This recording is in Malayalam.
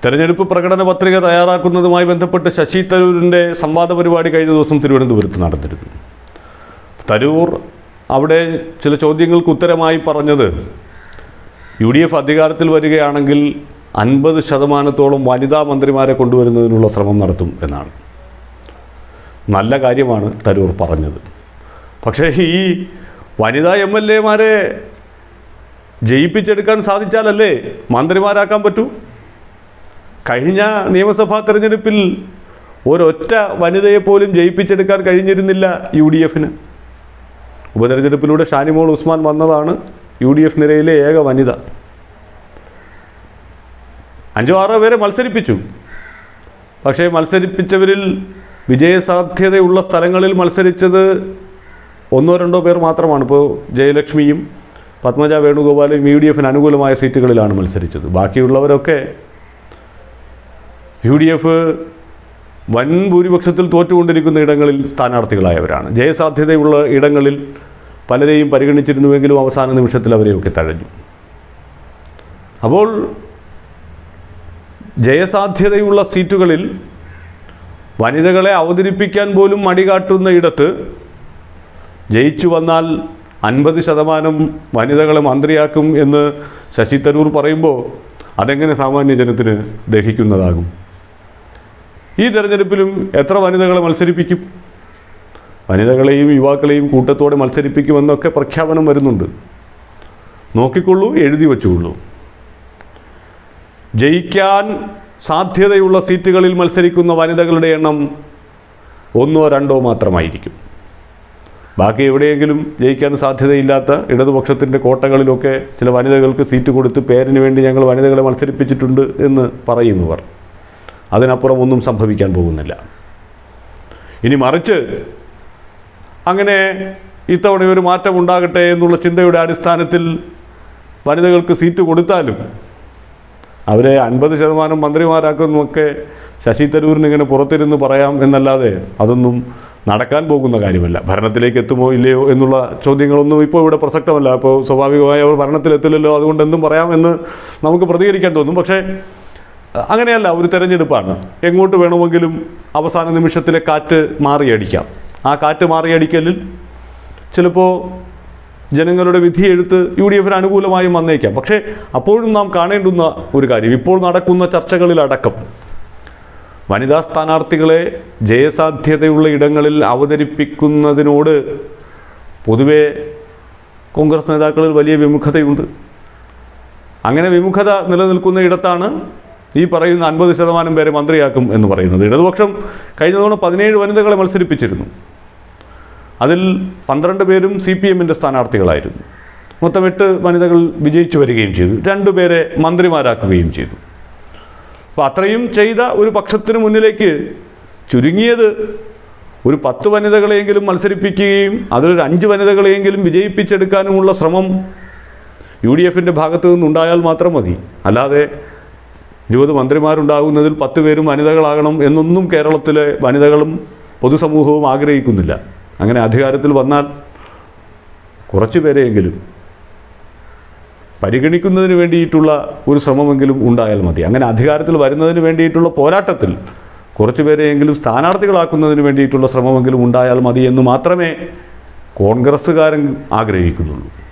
തെരഞ്ഞെടുപ്പ് പ്രകടന പത്രിക തയ്യാറാക്കുന്നതുമായി ബന്ധപ്പെട്ട് ശശി തരൂരിൻ്റെ സംവാദ പരിപാടി കഴിഞ്ഞ ദിവസം തിരുവനന്തപുരത്ത് നടന്നിരുന്നു തരൂർ അവിടെ ചില ചോദ്യങ്ങൾക്ക് ഉത്തരമായി പറഞ്ഞത് യു ഡി എഫ് അധികാരത്തിൽ വരികയാണെങ്കിൽ അൻപത് ശതമാനത്തോളം വനിതാ മന്ത്രിമാരെ കൊണ്ടുവരുന്നതിനുള്ള ശ്രമം നടത്തും എന്നാണ് നല്ല കാര്യമാണ് തരൂർ പറഞ്ഞത് പക്ഷേ ഈ വനിതാ എം എൽ എമാരെ ജയിപ്പിച്ചെടുക്കാൻ സാധിച്ചാലല്ലേ മന്ത്രിമാരാക്കാൻ പറ്റൂ കഴിഞ്ഞ നിയമസഭാ തെരഞ്ഞെടുപ്പിൽ ഒരൊറ്റ വനിതയെ പോലും ജയിപ്പിച്ചെടുക്കാൻ കഴിഞ്ഞിരുന്നില്ല യു ഡി എഫിന് ഉപതെരഞ്ഞെടുപ്പിലൂടെ ഷാനിമോൾ ഉസ്മാൻ വന്നതാണ് യു ഡി എഫ് നിരയിലെ ഏക വനിത അഞ്ചോ ആറോ പേരെ മത്സരിപ്പിച്ചു പക്ഷേ മത്സരിപ്പിച്ചവരിൽ വിജയസാധ്യതയുള്ള സ്ഥലങ്ങളിൽ മത്സരിച്ചത് ഒന്നോ രണ്ടോ പേർ മാത്രമാണ് ഇപ്പോൾ ജയലക്ഷ്മിയും പത്മജ വേണുഗോപാലും യു ഡി എഫിന് അനുകൂലമായ സീറ്റുകളിലാണ് മത്സരിച്ചത് ബാക്കിയുള്ളവരൊക്കെ യു ഡി എഫ് വൻ ഭൂരിപക്ഷത്തിൽ തോറ്റുകൊണ്ടിരിക്കുന്ന ഇടങ്ങളിൽ സ്ഥാനാർത്ഥികളായവരാണ് ജയസാധ്യതയുള്ള ഇടങ്ങളിൽ പലരെയും പരിഗണിച്ചിരുന്നുവെങ്കിലും അവസാന നിമിഷത്തിൽ അവരെയൊക്കെ തഴഞ്ഞു അപ്പോൾ ജയസാധ്യതയുള്ള സീറ്റുകളിൽ വനിതകളെ അവതരിപ്പിക്കാൻ പോലും മടികാട്ടുന്ന ഇടത്ത് ജയിച്ചു വന്നാൽ അൻപത് ശതമാനം വനിതകളെ മന്ത്രിയാക്കും എന്ന് ശശി തരൂർ പറയുമ്പോൾ അതെങ്ങനെ സാമാന്യ ജനത്തിന് ദഹിക്കുന്നതാകും ഈ തെരഞ്ഞെടുപ്പിലും എത്ര വനിതകളെ മത്സരിപ്പിക്കും വനിതകളെയും യുവാക്കളെയും കൂട്ടത്തോടെ മത്സരിപ്പിക്കുമെന്നൊക്കെ പ്രഖ്യാപനം വരുന്നുണ്ട് നോക്കിക്കൊള്ളൂ എഴുതി വച്ചുകൊള്ളൂ ജയിക്കാൻ സാധ്യതയുള്ള സീറ്റുകളിൽ മത്സരിക്കുന്ന വനിതകളുടെ എണ്ണം ഒന്നോ രണ്ടോ മാത്രമായിരിക്കും ബാക്കി എവിടെയെങ്കിലും ജയിക്കാൻ സാധ്യതയില്ലാത്ത ഇടതുപക്ഷത്തിൻ്റെ കോട്ടകളിലൊക്കെ ചില വനിതകൾക്ക് സീറ്റ് കൊടുത്ത് പേരിന് വേണ്ടി ഞങ്ങൾ വനിതകളെ മത്സരിപ്പിച്ചിട്ടുണ്ട് എന്ന് പറയുന്നവർ അതിനപ്പുറം ഒന്നും സംഭവിക്കാൻ പോകുന്നില്ല ഇനി മറിച്ച് അങ്ങനെ ഇത്തവണ ഒരു മാറ്റം ഉണ്ടാകട്ടെ എന്നുള്ള ചിന്തയുടെ അടിസ്ഥാനത്തിൽ വനിതകൾക്ക് സീറ്റ് കൊടുത്താലും അവരെ അൻപത് ശതമാനം മന്ത്രിമാരാക്കുന്നൊക്കെ ശശി തരൂരിന് ഇങ്ങനെ പുറത്തിരുന്ന് പറയാം എന്നല്ലാതെ അതൊന്നും നടക്കാൻ പോകുന്ന കാര്യമല്ല ഭരണത്തിലേക്ക് എത്തുമോ ഇല്ലയോ എന്നുള്ള ചോദ്യങ്ങളൊന്നും ഇപ്പോൾ ഇവിടെ പ്രസക്തമല്ല അപ്പോൾ സ്വാഭാവികമായി അവർ ഭരണത്തിലെത്തില്ലല്ലോ അതുകൊണ്ട് എന്തും പറയാമെന്ന് നമുക്ക് പ്രതികരിക്കാൻ തോന്നും പക്ഷേ അങ്ങനെയല്ല ഒരു തെരഞ്ഞെടുപ്പാണ് എങ്ങോട്ട് വേണമെങ്കിലും അവസാന നിമിഷത്തിലെ കാറ്റ് മാറിയടിക്കാം ആ കാറ്റ് മാറിയടിക്കലിൽ ചിലപ്പോൾ ജനങ്ങളുടെ വിധിയെഴുത്ത് യു ഡി എഫിന് അനുകൂലമായും വന്നേക്കാം പക്ഷേ അപ്പോഴും നാം കാണേണ്ടുന്ന ഒരു കാര്യം ഇപ്പോൾ നടക്കുന്ന ചർച്ചകളിലടക്കം വനിതാ സ്ഥാനാർത്ഥികളെ ജയസാധ്യതയുള്ള ഇടങ്ങളിൽ അവതരിപ്പിക്കുന്നതിനോട് പൊതുവെ കോൺഗ്രസ് നേതാക്കളിൽ വലിയ വിമുഖതയുണ്ട് അങ്ങനെ വിമുഖത നിലനിൽക്കുന്ന ഇടത്താണ് ഈ പറയുന്ന അൻപത് ശതമാനം പേരെ മന്ത്രിയാക്കും എന്ന് പറയുന്നത് ഇടതുപക്ഷം കഴിഞ്ഞ തവണ പതിനേഴ് വനിതകളെ മത്സരിപ്പിച്ചിരുന്നു അതിൽ പന്ത്രണ്ട് പേരും സി പി എമ്മിൻ്റെ സ്ഥാനാർത്ഥികളായിരുന്നു മൊത്തം എട്ട് വനിതകൾ വിജയിച്ചു വരികയും ചെയ്തു രണ്ടുപേരെ മന്ത്രിമാരാക്കുകയും ചെയ്തു അപ്പോൾ അത്രയും ചെയ്ത ഒരു പക്ഷത്തിന് മുന്നിലേക്ക് ചുരുങ്ങിയത് ഒരു പത്ത് വനിതകളെയെങ്കിലും മത്സരിപ്പിക്കുകയും അതിലൊരു അഞ്ച് വനിതകളെയെങ്കിലും വിജയിപ്പിച്ചെടുക്കാനുമുള്ള ശ്രമം യു ഡി എഫിൻ്റെ ഭാഗത്തു നിന്നുണ്ടായാൽ മാത്രം മതി അല്ലാതെ ഇരുപത് മന്ത്രിമാരുണ്ടാകുന്നതിൽ പത്ത് പേരും വനിതകളാകണം എന്നൊന്നും കേരളത്തിലെ വനിതകളും പൊതുസമൂഹവും ആഗ്രഹിക്കുന്നില്ല അങ്ങനെ അധികാരത്തിൽ വന്നാൽ കുറച്ചു പേരെയെങ്കിലും പരിഗണിക്കുന്നതിന് വേണ്ടിയിട്ടുള്ള ഒരു ശ്രമമെങ്കിലും ഉണ്ടായാൽ മതി അങ്ങനെ അധികാരത്തിൽ വരുന്നതിന് വേണ്ടിയിട്ടുള്ള പോരാട്ടത്തിൽ കുറച്ചു പേരെയെങ്കിലും സ്ഥാനാർത്ഥികളാക്കുന്നതിന് വേണ്ടിയിട്ടുള്ള ശ്രമമെങ്കിലും ഉണ്ടായാൽ മതി എന്ന് മാത്രമേ കോൺഗ്രസ്സുകാരൻ ആഗ്രഹിക്കുന്നുള്ളൂ